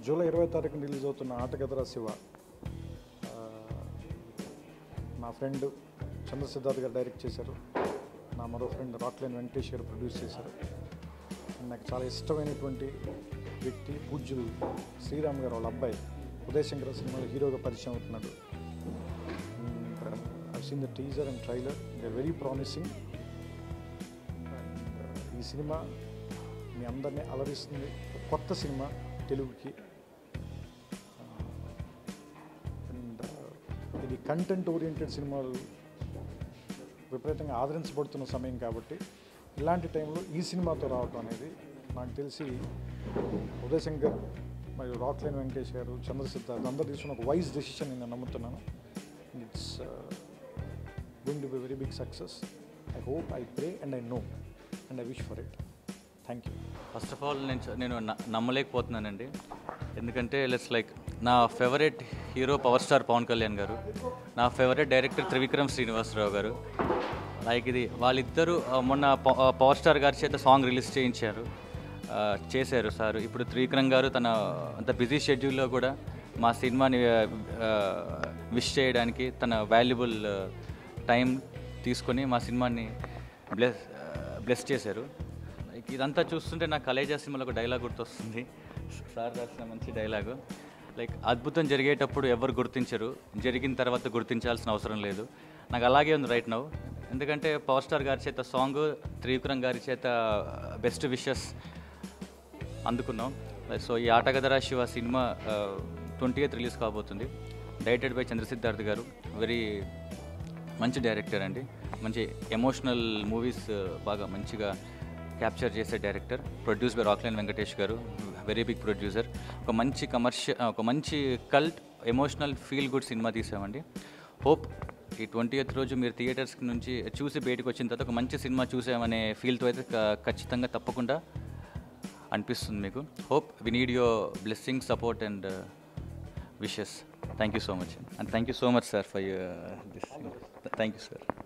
July ఇరవై తారీఖున release అవుతున్న ఆటగదరా శివ ఆ, నా ఫ్రెండ్ చంద్ర సిద్ధార్థ్ గారు డైరెక్ట్ చేశారు నా మరో ఫ్రెండ్ రాక్లైన్ వెంకటేష్ గారు ప్రొడ్యూస్ చేశారు నాకు చాలా ఇష్టమైనటువంటి వ్యక్తి పూజ్యులు శ్రీరామ్ గారు వాళ్ళ అబ్బాయి ఉదయ్ శంకర్ సినిమాలో హీరోగా పరిచయం అవుతున్నాడు I seen the teaser and trailer they very promising ఈ సినిమా మీ అందరినీ అలరిస్తుంది ఒక కొత్త సినిమా తెలుగుకి అండ్ ఇది కంటెంట్ ఓరియంటెడ్ సినిమాలు విపరీతంగా ఆదరించబడుతున్న సమయం కాబట్టి ఇలాంటి టైంలో ఈ సినిమాతో రావటం అనేది నాకు తెలిసి ఉదయ్ శంకర్ మరియు రాక్లైన్ వెంకటేష్ గారు చంద్ర సిద్ధార్థ్ అందరు తీసుకున్న ఒక వైజ్ డెసిషన్ నేను నమ్ముతున్నాను it's going to be very big success I hope I pray and I know and I wish for it thank you first of all నేను చ- నేను న- నమ్మలేకపోతున్నానండి ఎందుకంటే లెట్స్ లైక్ నా favourite hero power star Pawan Kalyan garu నా ఫేవరెట్ డైరెక్టర్ త్రివిక్రమ్ శ్రీనివాసరావు గారు like ఇది వాళ్ళిద్దరూ ఆ, మొన్న ప- ఆ, పవర్ స్టార్ గారి చేత సాంగ్ రిలీజ్ చేయించారు ఆ, చేశారు సార్ ఇప్పుడు త్రివిక్రమ్ గారు తన అంత బిజీ షెడ్యూల్లో కూడా మా సినిమాని విష్ చేయడానికి తన వాల్యుబుల్ టైం తీసుకొని మా సినిమాని బ్లెస్ బ్లెస్ చేశారు లైక్ ఇదంతా చూస్తుంటే నాకు కలేజా సినిమాలో ఒక డైలాగ్ గుర్తొస్తుంది సార్ రాసిన మంచి డైలాగు లైక్ అద్భుతం జరిగేటప్పుడు ఎవరు గుర్తించరు జరిగిన తర్వాత గుర్తించాల్సిన అవసరం లేదు నాకు అలాగే ఉంది రైట్ నౌ ఎందుకంటే పవర్ స్టార్ గారి చేత సాంగ్ త్రివిక్రమ్ గారి చేత బెస్ట్ విషెస్ అందుకున్నాం సో ఈ ఆటగదరా శివ సినిమా ట్వంటీ ఎయిత్ రిలీజ్ కాబోతుంది directed by Chandra Siddharth garu very మంచి డైరెక్టర్ అండి మంచి ఎమోషనల్ మూవీస్ బాగా మంచిగా క్యాప్చర్ చేసే director produce by Rockline Venkatesh garu very big producer ఒక మంచి కమర్షియల్ ఒక మంచి కల్ట్ ఎమోషనల్ ఫీల్ గుడ్ సినిమా తీసామండి హోప్ ఈ ట్వంటీ ఎయిత్ రోజు మీరు థియేటర్స్ నుంచి చూసి బయటకు వచ్చిన తర్వాత ఒక మంచి సినిమా చూసామనే ఫీల్తో అయితే క- ఖచ్చితంగా తప్పకుండా అనిపిస్తుంది మీకు hope we need your blessing support and wishes thank you so much and thank you so much sir for this thank you sir